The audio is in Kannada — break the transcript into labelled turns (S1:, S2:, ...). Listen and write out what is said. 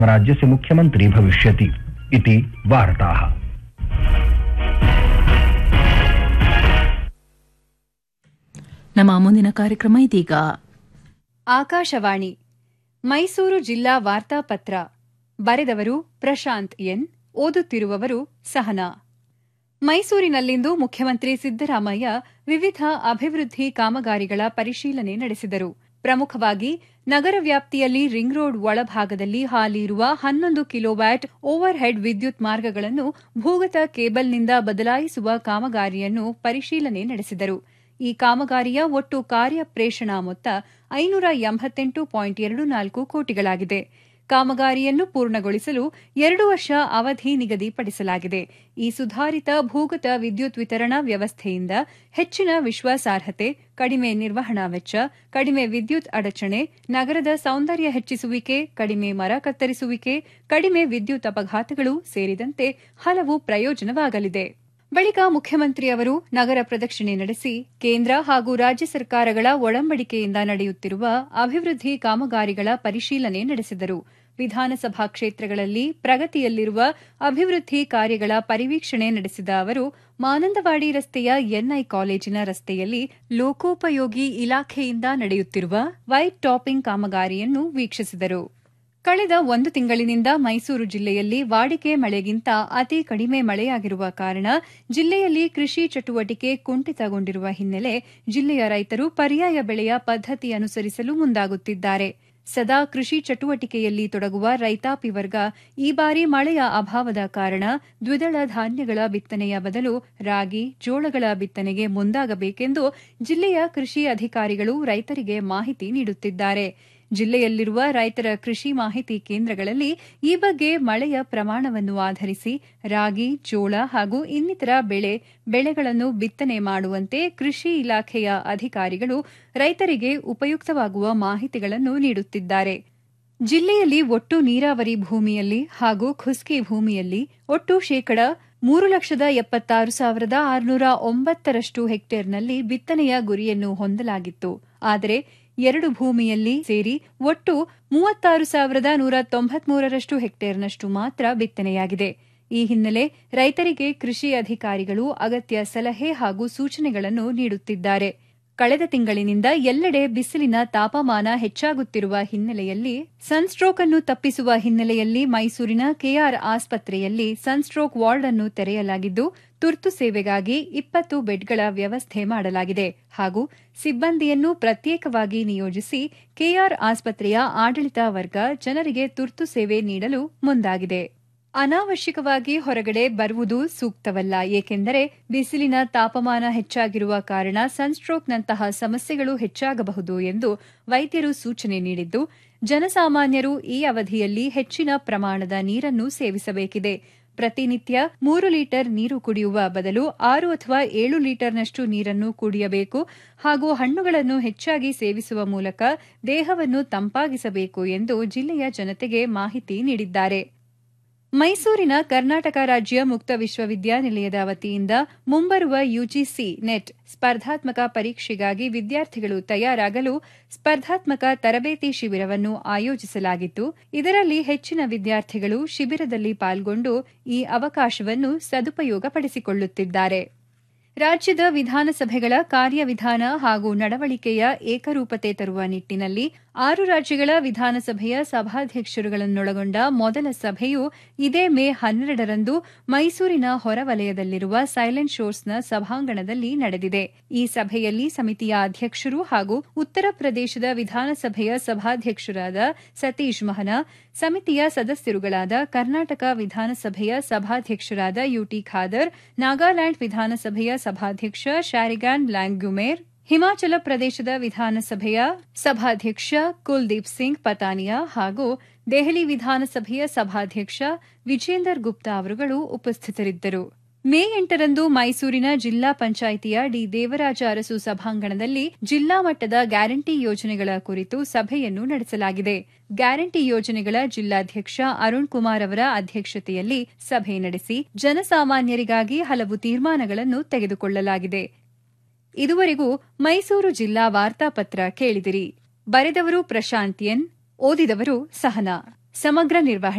S1: राज्यस्य मुख्यमन्त्री भविष्यति इति वार्ताः
S2: ನಮ್ಮ ಮುಂದಿನ ಕಾರ್ಯಕ್ರಮ ಇದೀಗ
S3: ಆಕಾಶವಾಣಿ ಮೈಸೂರು ಜಿಲ್ಲಾ ವಾರ್ತಾಪತ್ರ ಬರೆದವರು ಪ್ರಶಾಂತ್ ಎನ್ ಓದುತ್ತಿರುವವರು ಸಹನಾ ಮೈಸೂರಿನಲ್ಲಿಂದು ಮುಖ್ಯಮಂತ್ರಿ ಸಿದ್ದರಾಮಯ್ಯ ವಿವಿಧ ಅಭಿವೃದ್ಧಿ ಕಾಮಗಾರಿಗಳ ಪರಿಶೀಲನೆ ನಡೆಸಿದರು ಪ್ರಮುಖವಾಗಿ ನಗರ ವ್ಯಾಪ್ತಿಯಲ್ಲಿ ರಿಂಗ್ ರೋಡ್ ಒಳಭಾಗದಲ್ಲಿ ಹಾಲಿ ಇರುವ ಹನ್ನೊಂದು ಕಿಲೋವ್ಯಾಟ್ ಓವರ್ ಹೆಡ್ ವಿದ್ಯುತ್ ಮಾರ್ಗಗಳನ್ನು ಭೂಗತ ಕೇಬಲ್ನಿಂದ ಬದಲಾಯಿಸುವ ಕಾಮಗಾರಿಯನ್ನು ಪರಿಶೀಲನೆ ನಡೆಸಿದರು ಈ ಕಾಮಗಾರಿಯ ಒಟ್ಟು ಕಾರ್ಯ ಪ್ರೇಷಣಾ ಮೊತ್ತ ಐನೂರ ಎಂಬತ್ತೆಂಟು ಪಾಯಿಂಟ್ ಎರಡು ನಾಲ್ಕು ಕೋಟಿಗಳಾಗಿದೆ ಕಾಮಗಾರಿಯನ್ನು ಪೂರ್ಣಗೊಳಿಸಲು ಎರಡು ವರ್ಷ ಅವಧಿ ನಿಗದಿಪಡಿಸಲಾಗಿದೆ ಈ ಸುಧಾರಿತ ಭೂಗತ ವಿದ್ಯುತ್ ವಿತರಣಾ ವ್ಯವಸ್ಥೆಯಿಂದ ಹೆಚ್ಚಿನ ವಿಶ್ವಾಸಾರ್ಹತೆ ಕಡಿಮೆ ನಿರ್ವಹಣಾ ವೆಚ್ಚ ಕಡಿಮೆ ವಿದ್ಯುತ್ ಅಡಚಣೆ ನಗರದ ಸೌಂದರ್ಯ ಹೆಚ್ಚಿಸುವಿಕೆ ಕಡಿಮೆ ಮರ ಕತ್ತರಿಸುವಿಕೆ ಕಡಿಮೆ ವಿದ್ಯುತ್ ಅಪಘಾತಗಳು ಸೇರಿದಂತೆ ಹಲವು ಪ್ರಯೋಜನವಾಗಲಿದೆ ಬಳಿಕ ಮುಖ್ಯಮಂತ್ರಿಯವರು ನಗರ ಪ್ರದಕ್ಷಿಣೆ ನಡೆಸಿ ಕೇಂದ್ರ ಹಾಗೂ ರಾಜ್ಯ ಸರ್ಕಾರಗಳ ಒಡಂಬಡಿಕೆಯಿಂದ ನಡೆಯುತ್ತಿರುವ ಅಭಿವೃದ್ಧಿ ಕಾಮಗಾರಿಗಳ ಪರಿಶೀಲನೆ ನಡೆಸಿದರು ವಿಧಾನಸಭಾ ಕ್ಷೇತ್ರಗಳಲ್ಲಿ ಪ್ರಗತಿಯಲ್ಲಿರುವ ಅಭಿವೃದ್ಧಿ ಕಾರ್ಯಗಳ ಪರಿವೀಕ್ಷಣೆ ನಡೆಸಿದ ಅವರು ಮಾನಂದವಾಡಿ ರಸ್ತೆಯ ಎನ್ಐ ಕಾಲೇಜಿನ ರಸ್ತೆಯಲ್ಲಿ ಲೋಕೋಪಯೋಗಿ ಇಲಾಖೆಯಿಂದ ನಡೆಯುತ್ತಿರುವ ವೈಟ್ ಟಾಪಿಂಗ್ ಕಾಮಗಾರಿಯನ್ನು ವೀಕ್ಷಿಸಿದರು ಕಳೆದ ಒಂದು ತಿಂಗಳಿನಿಂದ ಮೈಸೂರು ಜಿಲ್ಲೆಯಲ್ಲಿ ವಾಡಿಕೆ ಮಳೆಗಿಂತ ಅತಿ ಕಡಿಮೆ ಮಳೆಯಾಗಿರುವ ಕಾರಣ ಜಿಲ್ಲೆಯಲ್ಲಿ ಕೃಷಿ ಚಟುವಟಿಕೆ ಕುಂಠಿತಗೊಂಡಿರುವ ಹಿನ್ನೆಲೆ ಜಿಲ್ಲೆಯ ರೈತರು ಪರ್ಯಾಯ ಬೆಳೆಯ ಪದ್ಧತಿ ಅನುಸರಿಸಲು ಮುಂದಾಗುತ್ತಿದ್ದಾರೆ ಸದಾ ಕೃಷಿ ಚಟುವಟಿಕೆಯಲ್ಲಿ ತೊಡಗುವ ರೈತಾಪಿ ವರ್ಗ ಈ ಬಾರಿ ಮಳೆಯ ಅಭಾವದ ಕಾರಣ ದ್ವಿದಳ ಧಾನ್ಯಗಳ ಬಿತ್ತನೆಯ ಬದಲು ರಾಗಿ ಜೋಳಗಳ ಬಿತ್ತನೆಗೆ ಮುಂದಾಗಬೇಕೆಂದು ಜಿಲ್ಲೆಯ ಕೃಷಿ ಅಧಿಕಾರಿಗಳು ರೈತರಿಗೆ ಮಾಹಿತಿ ನೀಡುತ್ತಿದ್ದಾರೆ ಜಿಲ್ಲೆಯಲ್ಲಿರುವ ರೈತರ ಕೃಷಿ ಮಾಹಿತಿ ಕೇಂದ್ರಗಳಲ್ಲಿ ಈ ಬಗ್ಗೆ ಮಳೆಯ ಪ್ರಮಾಣವನ್ನು ಆಧರಿಸಿ ರಾಗಿ ಜೋಳ ಹಾಗೂ ಇನ್ನಿತರ ಬೆಳೆ ಬೆಳೆಗಳನ್ನು ಬಿತ್ತನೆ ಮಾಡುವಂತೆ ಕೃಷಿ ಇಲಾಖೆಯ ಅಧಿಕಾರಿಗಳು ರೈತರಿಗೆ ಉಪಯುಕ್ತವಾಗುವ ಮಾಹಿತಿಗಳನ್ನು ನೀಡುತ್ತಿದ್ದಾರೆ ಜಿಲ್ಲೆಯಲ್ಲಿ ಒಟ್ಟು ನೀರಾವರಿ ಭೂಮಿಯಲ್ಲಿ ಹಾಗೂ ಖುಸ್ಕಿ ಭೂಮಿಯಲ್ಲಿ ಒಟ್ಟು ಶೇಕಡ ಮೂರು ಲಕ್ಷದ ಎಪ್ಪತ್ತಾರು ಸಾವಿರದ ಆರುನೂರ ಒಂಬತ್ತರಷ್ಟು ಹೆಕ್ಟೇರ್ನಲ್ಲಿ ಬಿತ್ತನೆಯ ಗುರಿಯನ್ನು ಹೊಂದಲಾಗಿತ್ತು ಆದರೆ ಎರಡು ಭೂಮಿಯಲ್ಲಿ ಸೇರಿ ಒಟ್ಟು ಮೂವತ್ತಾರು ಸಾವಿರದ ನೂರ ತೊಂಬತ್ಮೂರರಷ್ಟು ಹೆಕ್ಟೇರ್ನಷ್ಟು ಮಾತ್ರ ಬಿತ್ತನೆಯಾಗಿದೆ ಈ ಹಿನ್ನೆಲೆ ರೈತರಿಗೆ ಕೃಷಿ ಅಧಿಕಾರಿಗಳು ಅಗತ್ಯ ಸಲಹೆ ಹಾಗೂ ಸೂಚನೆಗಳನ್ನು ನೀಡುತ್ತಿದ್ದಾರೆ ಕಳೆದ ತಿಂಗಳಿನಿಂದ ಎಲ್ಲೆಡೆ ಬಿಸಿಲಿನ ತಾಪಮಾನ ಹೆಚ್ಚಾಗುತ್ತಿರುವ ಹಿನ್ನೆಲೆಯಲ್ಲಿ ಸನ್ಸ್ಟ್ರೋಕ್ ಅನ್ನು ತಪ್ಪಿಸುವ ಹಿನ್ನೆಲೆಯಲ್ಲಿ ಮೈಸೂರಿನ ಕೆಆರ್ ಆಸ್ಪತ್ರೆಯಲ್ಲಿ ಸನ್ಸ್ಟ್ರೋಕ್ ವಾರ್ಡ್ ಅನ್ನು ತೆರೆಯಲಾಗಿದ್ದು ತುರ್ತು ಸೇವೆಗಾಗಿ ಇಪ್ಪತ್ತು ಬೆಡ್ಗಳ ವ್ಯವಸ್ಥೆ ಮಾಡಲಾಗಿದೆ ಹಾಗೂ ಸಿಬ್ಬಂದಿಯನ್ನು ಪ್ರತ್ಯೇಕವಾಗಿ ನಿಯೋಜಿಸಿ ಕೆಆರ್ ಆಸ್ಪತ್ರೆಯ ಆಡಳಿತ ವರ್ಗ ಜನರಿಗೆ ತುರ್ತು ಸೇವೆ ನೀಡಲು ಮುಂದಾಗಿದೆ ಅನಾವಶ್ಯಕವಾಗಿ ಹೊರಗಡೆ ಬರುವುದು ಸೂಕ್ತವಲ್ಲ ಏಕೆಂದರೆ ಬಿಸಿಲಿನ ತಾಪಮಾನ ಹೆಚ್ಚಾಗಿರುವ ಕಾರಣ ಸನ್ಸ್ಟ್ರೋಕ್ನಂತಹ ಸಮಸ್ಯೆಗಳು ಹೆಚ್ಚಾಗಬಹುದು ಎಂದು ವೈದ್ಯರು ಸೂಚನೆ ನೀಡಿದ್ದು ಜನಸಾಮಾನ್ಯರು ಈ ಅವಧಿಯಲ್ಲಿ ಹೆಚ್ಚಿನ ಪ್ರಮಾಣದ ನೀರನ್ನು ಸೇವಿಸಬೇಕಿದೆ ಪ್ರತಿನಿತ್ಯ ಮೂರು ಲೀಟರ್ ನೀರು ಕುಡಿಯುವ ಬದಲು ಆರು ಅಥವಾ ಏಳು ಲೀಟರ್ನಷ್ಟು ನೀರನ್ನು ಕುಡಿಯಬೇಕು ಹಾಗೂ ಹಣ್ಣುಗಳನ್ನು ಹೆಚ್ಚಾಗಿ ಸೇವಿಸುವ ಮೂಲಕ ದೇಹವನ್ನು ತಂಪಾಗಿಸಬೇಕು ಎಂದು ಜಿಲ್ಲೆಯ ಜನತೆಗೆ ಮಾಹಿತಿ ನೀಡಿದ್ದಾರೆ ಮೈಸೂರಿನ ಕರ್ನಾಟಕ ರಾಜ್ಯ ಮುಕ್ತ ವಿಶ್ವವಿದ್ಯಾನಿಲಯದ ವತಿಯಿಂದ ಮುಂಬರುವ ಯುಜಿಸಿ ನೆಟ್ ಸ್ಪರ್ಧಾತ್ಮಕ ಪರೀಕ್ಷೆಗಾಗಿ ವಿದ್ಯಾರ್ಥಿಗಳು ತಯಾರಾಗಲು ಸ್ಪರ್ಧಾತ್ಮಕ ತರಬೇತಿ ಶಿಬಿರವನ್ನು ಆಯೋಜಿಸಲಾಗಿತ್ತು ಇದರಲ್ಲಿ ಹೆಚ್ಚಿನ ವಿದ್ಯಾರ್ಥಿಗಳು ಶಿಬಿರದಲ್ಲಿ ಪಾಲ್ಗೊಂಡು ಈ ಅವಕಾಶವನ್ನು ಸದುಪಯೋಗಪಡಿಸಿಕೊಳ್ಳುತ್ತಿದ್ದಾರೆ ರಾಜ್ಯದ ವಿಧಾನಸಭೆಗಳ ಕಾರ್ಯವಿಧಾನ ಹಾಗೂ ನಡವಳಿಕೆಯ ಏಕರೂಪತೆ ತರುವ ನಿಟ್ಟಿನಲ್ಲಿ ಆರು ರಾಜ್ಯಗಳ ವಿಧಾನಸಭೆಯ ಸಭಾಧ್ಯಕ್ಷರುಗಳನ್ನೊಳಗೊಂಡ ಮೊದಲ ಸಭೆಯು ಇದೇ ಮೇ ಹನ್ನೆರಡರಂದು ಮೈಸೂರಿನ ಹೊರವಲಯದಲ್ಲಿರುವ ಸೈಲೆಂಟ್ ಶೋರ್ಸ್ನ ಸಭಾಂಗಣದಲ್ಲಿ ನಡೆದಿದೆ ಈ ಸಭೆಯಲ್ಲಿ ಸಮಿತಿಯ ಅಧ್ಯಕ್ಷರು ಹಾಗೂ ಉತ್ತರ ಪ್ರದೇಶದ ವಿಧಾನಸಭೆಯ ಸಭಾಧ್ಯಕ್ಷರಾದ ಸತೀಶ್ ಮಹನ ಸಮಿತಿಯ ಸದಸ್ಯರುಗಳಾದ ಕರ್ನಾಟಕ ವಿಧಾನಸಭೆಯ ಸಭಾಧ್ಯಕ್ಷರಾದ ಯುಟಿ ಖಾದರ್ ನಾಗಾಲ್ಯಾಂಡ್ ವಿಧಾನಸಭೆಯ ಸಭಾಧ್ಯಕ್ಷ ಶಾರಿಗಾನ್ ಲ್ಯಾಂಗ್ಯುಮೇರ್ ಹಿಮಾಚಲ ಪ್ರದೇಶದ ವಿಧಾನಸಭೆಯ ಸಭಾಧ್ಯಕ್ಷ ಕುಲ್ದೀಪ್ ಸಿಂಗ್ ಪತಾನಿಯಾ ಹಾಗೂ ದೆಹಲಿ ವಿಧಾನಸಭೆಯ ಸಭಾಧ್ಯಕ್ಷ ವಿಜೇಂದರ್ ಗುಪ್ತಾ ಅವರುಗಳು ಉಪಸ್ಥಿತರಿದ್ದರು ಮೇ ಎಂಟರಂದು ಮೈಸೂರಿನ ಜಿಲ್ಲಾ ಪಂಚಾಯಿತಿಯ ಡಿ ದೇವರಾಜ ಅರಸು ಸಭಾಂಗಣದಲ್ಲಿ ಜಿಲ್ಲಾ ಮಟ್ಟದ ಗ್ಯಾರಂಟಿ ಯೋಜನೆಗಳ ಕುರಿತು ಸಭೆಯನ್ನು ನಡೆಸಲಾಗಿದೆ ಗ್ಯಾರಂಟಿ ಯೋಜನೆಗಳ ಜಿಲ್ಲಾಧ್ಯಕ್ಷ ಅರುಣ್ ಕುಮಾರ್ ಅವರ ಅಧ್ಯಕ್ಷತೆಯಲ್ಲಿ ಸಭೆ ನಡೆಸಿ ಜನಸಾಮಾನ್ಯರಿಗಾಗಿ ಹಲವು ತೀರ್ಮಾನಗಳನ್ನು ತೆಗೆದುಕೊಳ್ಳಲಾಗಿದೆ ಇದುವರೆಗೂ ಮೈಸೂರು ಜಿಲ್ಲಾ ವಾರ್ತಾಪತ್ರ ಕೇಳಿದಿರಿ ಬರೆದವರು ಪ್ರಶಾಂತ್ ಎನ್ ಓದಿದವರು ಸಹನಾ ಸಮಗ್ರ ನಿರ್ವಹಣೆ